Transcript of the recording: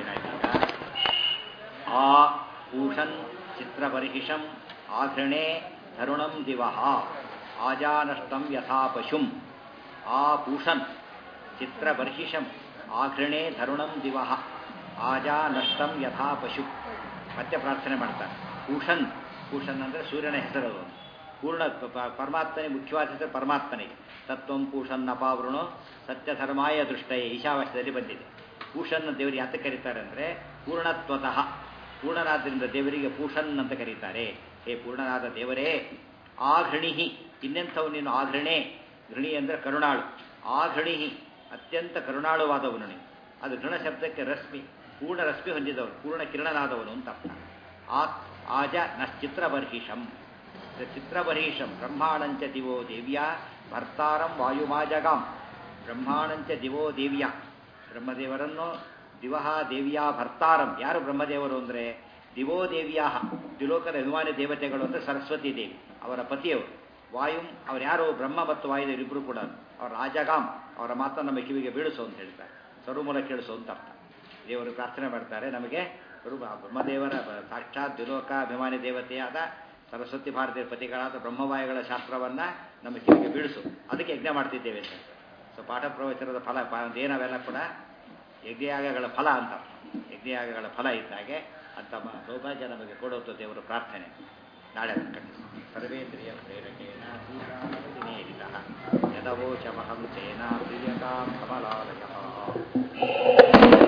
ಏನಾಯ್ತಾಗ ಆ ಪೂಷನ್ ಚಿತ್ರಬರ್ಹಿಷಂ ಆಘೃಣೆ ತರುಣಂ ದಿವಹ ಆಜಾನಷ್ಟಂ ಯಥಾ ಪಶುಂ ಆ ಪೂಷನ್ ಚಿತ್ರಬರ್ಹಿಷಂ ಆಘೃಣೆ ಧರುಣಂ ದಿವಹ ಆಜಾನಷ್ಟಂ ಯಥಾ ಪಶು ಮತ್ತೆ ಪ್ರಾರ್ಥನೆ ಮಾಡ್ತಾರೆ ಪೂಷನ್ ಪೂಷನ್ ಅಂದರೆ ಸೂರ್ಯನ ಹೆಸರು ಅದು. ಪೂರ್ಣ ಪ- ಪ- ಪರಮಾತ್ಮನಿಗೆ ಮುಖ್ಯವಾದ ಹೆಸರು ಪರಮಾತ್ಮನಿಗೆ ತತ್ವಂ ಪೂಷನ್ ನಪಾವೃಣು ಸತ್ಯಧರ್ಮಾಯ ದೃಷ್ಟಯೇ ಈಶಾವಾಸ್ಯದಲ್ಲಿ ಬಂದಿದೆ ಪೂಷನ್ ದೇವರು ಯಾತ ಕರೀತಾರೆ ಅಂದರೆ ಪೂರ್ಣತ್ವತಃ ಪೂರ್ಣನಾದ್ರಿಂದ ದೇವರಿಗೆ ಪೂಷನ್ ಅಂತ ಕರೀತಾರೆ ಹೇ ಪೂರ್ಣನಾದ ದೇವರೇ ಆಘೃಣಿಹಿ ಇನ್ನೆಂಥವು ನೀನು ಆಘೃಣೆ ಘೃಣಿ ಅಂದರೆ ಕರುಣಾಳು ಆಘೃಣಿಹಿ ಅತ್ಯಂತ ಕರುಣಾಳುವಾದವನು ನೀನು ಅದು ಘೃಣ ಶಬ್ದಕ್ಕೆ ರಶ್ಮಿ ಪೂರ್ಣ ರಶ್ಮಿ ಹೊಂದಿದವನು ಪೂರ್ಣ ಕಿರಣನಾದವನು ಅಂತ ಅರ್ಥ ಆ ಆಜ ನಶ್ಚಿತ್ರಬರ್ಹಿಷಂ ಚಿತ್ರಬರ್ಹಿಷಂ ಬ್ರಹ್ಮಾಣಂಚ ದಿವೋ ದೇವ್ಯಾ ಭರ್ತಾರಂ ವಾಯುಮಾಜಗಾಂ ಬ್ರಹ್ಮಾಣಂಚ ದಿವೋ ದೇವ್ಯ ಬ್ರಹ್ಮದೇವರನ್ನು ದಿವಹ ದೇವಿಯ ಭರ್ತಾರಂ ಯಾರು ಬ್ರಹ್ಮದೇವರು ಅಂದರೆ ದಿವೋ ದೇವಿಯ ದ್ವಿಲೋಕದ ಅಭಿಮಾನಿ ದೇವತೆಗಳು ಅಂದರೆ ಸರಸ್ವತಿ ದೇವಿ ಅವರ ಪತಿಯವರು ವಾಯುಂ ಅವ್ರು ಯಾರು ಬ್ರಹ್ಮ ಮತ್ತು ವಾಯುದೇವರಿಬ್ಬರು ಕೂಡ ಅವರ ರಾಜಗಾಂ ಅವರ ಮಾತನ್ನು ನಮ್ಮ ಕಿವಿಗೆ ಬೀಳಿಸು ಅಂತ ಹೇಳ್ತಾರೆ ಸರ್ವಮೂಲ ಕೇಳಿಸು ಅಂತ ಅರ್ಥ ದೇವರು ಪ್ರಾರ್ಥನೆ ಮಾಡ್ತಾರೆ ನಮಗೆ ಸ್ವರೂಪ ಬ್ರಹ್ಮದೇವರ ಬ- ಸಾಕ್ಷಾತ್ ದ್ವಿಲೋಕ ಅಭಿಮಾನಿ ದೇವತೆಯಾದ ಸರಸ್ವತಿ ಭಾರತೀಯ ಪತಿಗಳಾದ ಬ್ರಹ್ಮವಾಯುಗಳ ಶಾಸ್ತ್ರವನ್ನು ನಮ್ಮ ಕಿವಿಗೆ ಬೀಳಿಸು ಅದಕ್ಕೆ ಯಜ್ಞ ಮಾಡ್ತಿದ್ದೇವೆ ಅಂತ ಹೇಳ್ತಾರೆ. ಸೊ ಪಾಠ ಪ್ರವಚನದ ಫಲ ಪಾ- ಅದೇನವೆಲ್ಲ ಕೂಡ ಯಜ್ಞಯಾಗಗಳ ಫಲ ಅಂತ ಯಜ್ಞಯಾಗಗಳ ಫಲ ಇದ್ದಾಗೆ ಅಂತ ಮ- ಸೌಭಾಗ್ಯ ನಮಗೆ ಕೊಡುವಂಥ ದೇವರ ಪ್ರಾರ್ಥನೆ ನಾಳೆ ಖಂಡಿಸಿ ಸರ್ವೇಂದ್ರಿಯ ಪ್ರೇರಕೇಣ ಶ್ರೀರಾಮನಿನೇರಿತ ಯದವೋಚಮಹಂ ತೇನ ಪ್ರಿಯತಾಂ ಕಮಲಾಲಯ